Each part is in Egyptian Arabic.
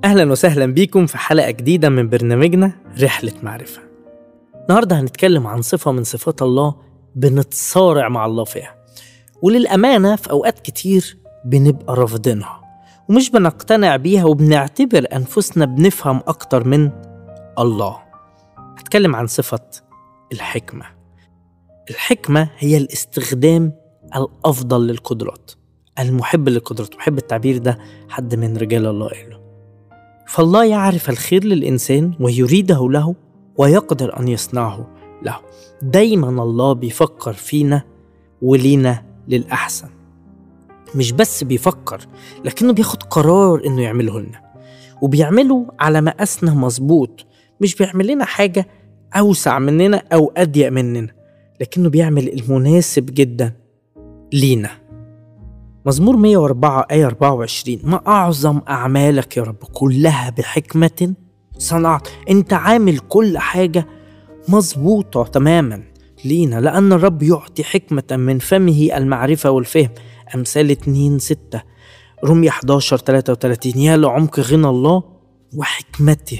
أهلا وسهلا بيكم في حلقة جديدة من برنامجنا رحلة معرفة النهاردة هنتكلم عن صفة من صفات الله بنتصارع مع الله فيها وللأمانة في أوقات كتير بنبقى رافضينها ومش بنقتنع بيها وبنعتبر أنفسنا بنفهم أكتر من الله هتكلم عن صفة الحكمة الحكمة هي الاستخدام الأفضل للقدرات المحب للقدرات محب التعبير ده حد من رجال الله قاله فالله يعرف الخير للإنسان ويريده له ويقدر أن يصنعه له دايما الله بيفكر فينا ولينا للأحسن مش بس بيفكر لكنه بياخد قرار إنه يعمله لنا وبيعمله على مقاسنا مظبوط مش بيعمل لنا حاجة أوسع مننا أو أضيق مننا لكنه بيعمل المناسب جدا لينا مزمور 104 آية 24 ما أعظم أعمالك يا رب كلها بحكمة صنعت أنت عامل كل حاجة مظبوطة تماما لينا لأن الرب يعطي حكمة من فمه المعرفة والفهم أمثال 2 6 رمية 11 33 يا لعمق غنى الله وحكمته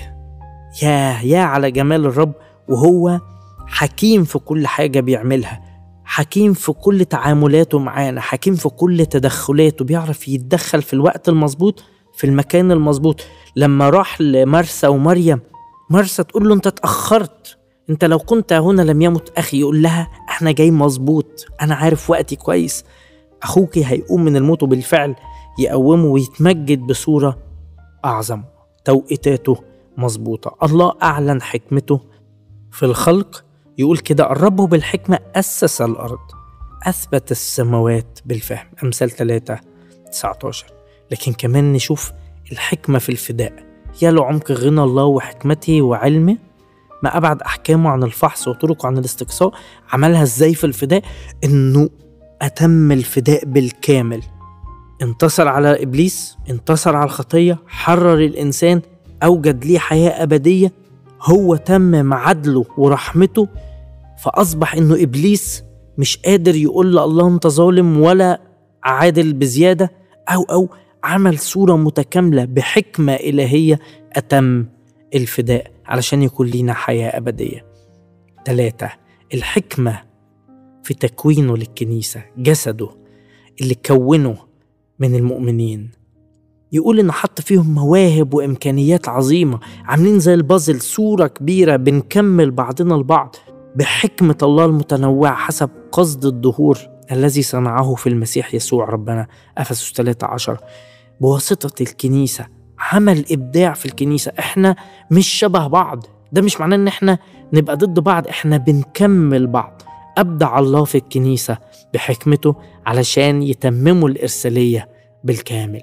يا يا على جمال الرب وهو حكيم في كل حاجة بيعملها حكيم في كل تعاملاته معانا حكيم في كل تدخلاته بيعرف يتدخل في الوقت المظبوط في المكان المظبوط لما راح لمرسى ومريم مرسى تقول له انت اتأخرت انت لو كنت هنا لم يمت اخي يقول لها احنا جاي مظبوط انا عارف وقتي كويس اخوك هيقوم من الموت وبالفعل يقومه ويتمجد بصورة اعظم توقيتاته مظبوطة الله اعلن حكمته في الخلق يقول كده الرب بالحكمة أسس الأرض أثبت السماوات بالفهم أمثال 3 19 لكن كمان نشوف الحكمة في الفداء يا لعمق غنى الله وحكمته وعلمه ما أبعد أحكامه عن الفحص وطرقه عن الاستقصاء عملها إزاي في الفداء إنه أتم الفداء بالكامل انتصر على إبليس انتصر على الخطية حرر الإنسان أوجد ليه حياة أبدية هو تمم عدله ورحمته فأصبح إنه إبليس مش قادر يقول الله أنت ظالم ولا عادل بزيادة أو أو عمل صورة متكاملة بحكمة إلهية أتم الفداء علشان يكون لينا حياة أبدية ثلاثة الحكمة في تكوينه للكنيسة جسده اللي كونه من المؤمنين يقول إن حط فيهم مواهب وإمكانيات عظيمة عاملين زي البازل صورة كبيرة بنكمل بعضنا البعض بحكمة الله المتنوعة حسب قصد الظهور الذي صنعه في المسيح يسوع ربنا أفسس 13 بواسطة الكنيسة عمل إبداع في الكنيسة إحنا مش شبه بعض ده مش معناه إن إحنا نبقى ضد بعض إحنا بنكمل بعض أبدع الله في الكنيسة بحكمته علشان يتمموا الإرسالية بالكامل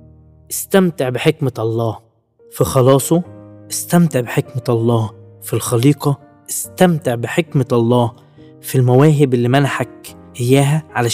استمتع بحكمة الله في خلاصه استمتع بحكمة الله في الخليقة استمتع بحكمة الله في المواهب اللي منحك إياها علشان